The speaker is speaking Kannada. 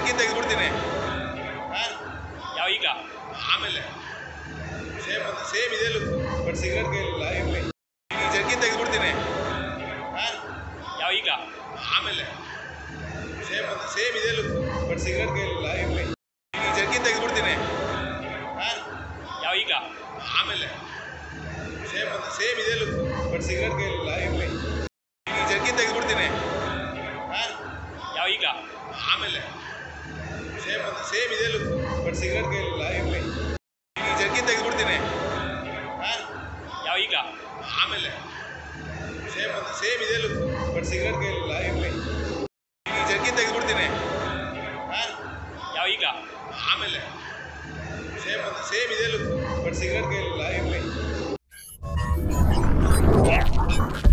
ಜರ್ಕಿನ್ ತೆಗೆದ್ಬಿಡ್ತೀನಿ ಹಾಂ ಯಾವ ಈಗ ಆಮೇಲೆ ಸೇಮ್ ಸೇಮ್ ಇದೆ ಲುಕ್ ಬಟ್ ಸಿಗರೇಟ್ ಕೈಲಿಲ್ಲ ಇರಲಿ ಈಗ ಜರ್ಕಿನ್ ತೆಗೆದ್ಬಿಡ್ತೀನಿ ಹಾಂ ಯಾವ ಈಗ ಆಮೇಲೆ ಸೇಮ್ ಸೇಮ್ ಇದೆ ಲುಕ್ ಬಟ್ ಸಿಗರೇಟ್ ಕೈಲಿಲ್ಲ ಇರಲಿ ಈಗ ಜರ್ಕಿನ್ ತೆಗೆದ್ಬಿಡ್ತೀನಿ ಹಾಂ ಯಾವ ಈಗ ಆಮೇಲೆ ಸೇಮ್ ಸೇಮ್ ಇದೆ ಲುಕ್ ಬಟ್ ಸಿಗರೇಟ್ ಕೈಲಿಲ್ಲ ಇರಲಿ ಈಗ ಜರ್ಕಿನ್ ತೆಗೆದ್ಬಿಡ್ತೀನಿ ಹಾಂ ಯಾವ ಈಗ ಆಮೇಲೆ ಸೇಮ್ ಸೇಮ್ ಇದೆ ಲುಕ್ ಬಟ್ ಸಿಗರೇಟ್ ಕೈಲಿಲ್ಲ ಇರಲಿ ಈಗ ಜರ್ಕಿನ್ ತೆಗೆದ್ಬಿಡ್ತೀನಿ ಹಾಂ ಯಾವ ಈಗ ಆಮೇಲೆ ಸೇಮ್ ಸೇಮ್ ಇದೆ ಲುಕ್ ಬಟ್ ಸಿಗರೇಟ್ ಕೈಲಿಲ್ಲ ಇರಲಿ ಈಗ ಜರ್ಕಿನ್ ತೆಗೆದ್ಬಿಡ್ತೀನಿ ಹಾಂ ಯಾವ ಈಗ ಆಮೇಲೆ ಸೇಮ್ ಸೇಮ್ ಇದೆ ಲುಕ್ ಬಟ್ ಸಿಗರೇಟ್ ಕೈಲಿಲ್ಲ ಇರಲಿ